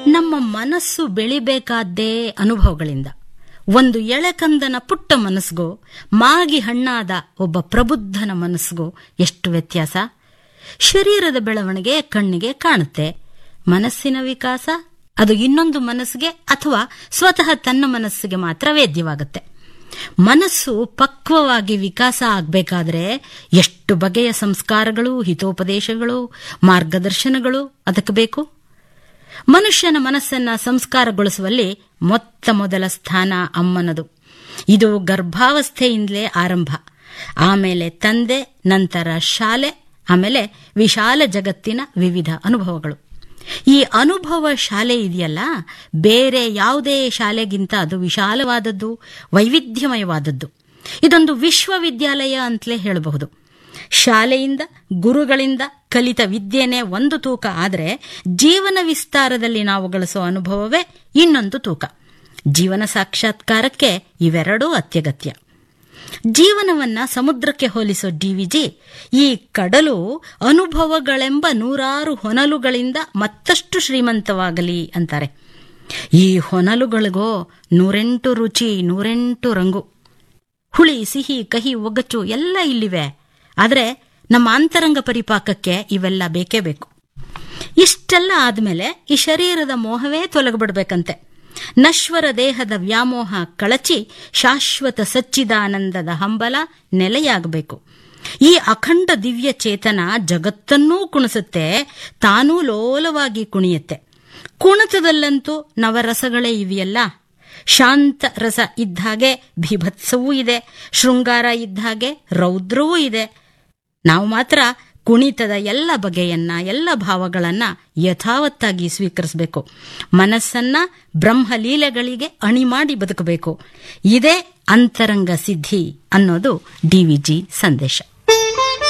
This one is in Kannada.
ನಮ್ಮ ಮನಸ್ಸು ಬೆಳಿಬೇಕಾದ್ದೇ ಅನುಭವಗಳಿಂದ ಒಂದು ಎಳೆಕಂದನ ಪುಟ್ಟ ಮನಸ್ಸಿಗೂ ಮಾಗಿ ಹಣ್ಣಾದ ಒಬ್ಬ ಪ್ರಬುದ್ಧನ ಮನಸ್ಸಿಗೂ ಎಷ್ಟು ವ್ಯತ್ಯಾಸ ಶರೀರದ ಬೆಳವಣಿಗೆ ಕಣ್ಣಿಗೆ ಕಾಣುತ್ತೆ ಮನಸ್ಸಿನ ವಿಕಾಸ ಅದು ಇನ್ನೊಂದು ಮನಸ್ಸಿಗೆ ಅಥವಾ ಸ್ವತಃ ತನ್ನ ಮನಸ್ಸಿಗೆ ಮಾತ್ರ ವೇದ್ಯವಾಗುತ್ತೆ ಮನಸ್ಸು ಪಕ್ವವಾಗಿ ವಿಕಾಸ ಆಗಬೇಕಾದ್ರೆ ಎಷ್ಟು ಬಗೆಯ ಸಂಸ್ಕಾರಗಳು ಹಿತೋಪದೇಶಗಳು ಮಾರ್ಗದರ್ಶನಗಳು ಅದಕ್ಕೆ ಬೇಕು ಮನುಷ್ಯನ ಮನಸ್ಸನ್ನ ಸಂಸ್ಕಾರಗೊಳಿಸುವಲ್ಲಿ ಮೊತ್ತ ಮೊದಲ ಸ್ಥಾನ ಅಮ್ಮನದು ಇದು ಗರ್ಭಾವಸ್ಥೆಯಿಂದಲೇ ಆರಂಭ ಆಮೇಲೆ ತಂದೆ ನಂತರ ಶಾಲೆ ಆಮೇಲೆ ವಿಶಾಲ ಜಗತ್ತಿನ ವಿವಿಧ ಅನುಭವಗಳು ಈ ಅನುಭವ ಶಾಲೆ ಇದೆಯಲ್ಲ ಬೇರೆ ಯಾವುದೇ ಶಾಲೆಗಿಂತ ಅದು ವಿಶಾಲವಾದದ್ದು ವೈವಿಧ್ಯಮಯವಾದದ್ದು ಇದೊಂದು ವಿಶ್ವವಿದ್ಯಾಲಯ ಅಂತಲೇ ಹೇಳಬಹುದು ಶಾಲೆಯಿಂದ ಗುರುಗಳಿಂದ ಕಲಿತ ವಿದ್ಯೆನೇ ಒಂದು ತೂಕ ಆದರೆ ಜೀವನ ವಿಸ್ತಾರದಲ್ಲಿ ನಾವು ಗಳಿಸೋ ಅನುಭವವೇ ಇನ್ನೊಂದು ತೂಕ ಜೀವನ ಸಾಕ್ಷಾತ್ಕಾರಕ್ಕೆ ಇವೆರಡೂ ಅತ್ಯಗತ್ಯ ಜೀವನವನ್ನ ಸಮುದ್ರಕ್ಕೆ ಹೋಲಿಸೋ ಡಿವಿಜಿ ಈ ಕಡಲು ಅನುಭವಗಳೆಂಬ ನೂರಾರು ಹೊನಲುಗಳಿಂದ ಮತ್ತಷ್ಟು ಶ್ರೀಮಂತವಾಗಲಿ ಅಂತಾರೆ ಈ ಹೊನಲುಗಳಿಗೋ ನೂರೆಂಟು ರುಚಿ ನೂರೆಂಟು ರಂಗು ಹುಳಿ ಸಿಹಿ ಕಹಿ ಒಗಚು ಎಲ್ಲ ಇಲ್ಲಿವೆ ಆದರೆ ನಮ್ಮ ಅಂತರಂಗ ಪರಿಪಾಕಕ್ಕೆ ಇವೆಲ್ಲ ಬೇಕೇ ಬೇಕು ಇಷ್ಟೆಲ್ಲ ಆದ್ಮೇಲೆ ಈ ಶರೀರದ ಮೋಹವೇ ತೊಲಗಿಬಿಡ್ಬೇಕಂತೆ ನಶ್ವರ ದೇಹದ ವ್ಯಾಮೋಹ ಕಳಚಿ ಶಾಶ್ವತ ಸಚ್ಚಿದಾನಂದದ ಹಂಬಲ ನೆಲೆಯಾಗಬೇಕು ಈ ಅಖಂಡ ದಿವ್ಯ ಚೇತನ ಜಗತ್ತನ್ನೂ ಕುಣಿಸುತ್ತೆ ತಾನೂ ಲೋಲವಾಗಿ ಕುಣಿಯುತ್ತೆ ಕುಣಿತದಲ್ಲಂತೂ ನವರಸಗಳೇ ಇವೆಯಲ್ಲ ಶಾಂತ ರಸ ಇದ್ದ ಹಾಗೆ ಬಿಭತ್ಸವೂ ಇದೆ ಶೃಂಗಾರ ಇದ್ದ ಹಾಗೆ ರೌದ್ರವೂ ಇದೆ ನಾವು ಮಾತ್ರ ಕುಣಿತದ ಎಲ್ಲ ಬಗೆಯನ್ನ ಎಲ್ಲ ಭಾವಗಳನ್ನ ಯಥಾವತ್ತಾಗಿ ಸ್ವೀಕರಿಸಬೇಕು ಮನಸ್ಸನ್ನ ಬ್ರಹ್ಮಲೀಲೆಗಳಿಗೆ ಅಣಿ ಮಾಡಿ ಬದುಕಬೇಕು ಇದೇ ಅಂತರಂಗ ಸಿದ್ಧಿ ಅನ್ನೋದು ಡಿವಿಜಿ ಸಂದೇಶ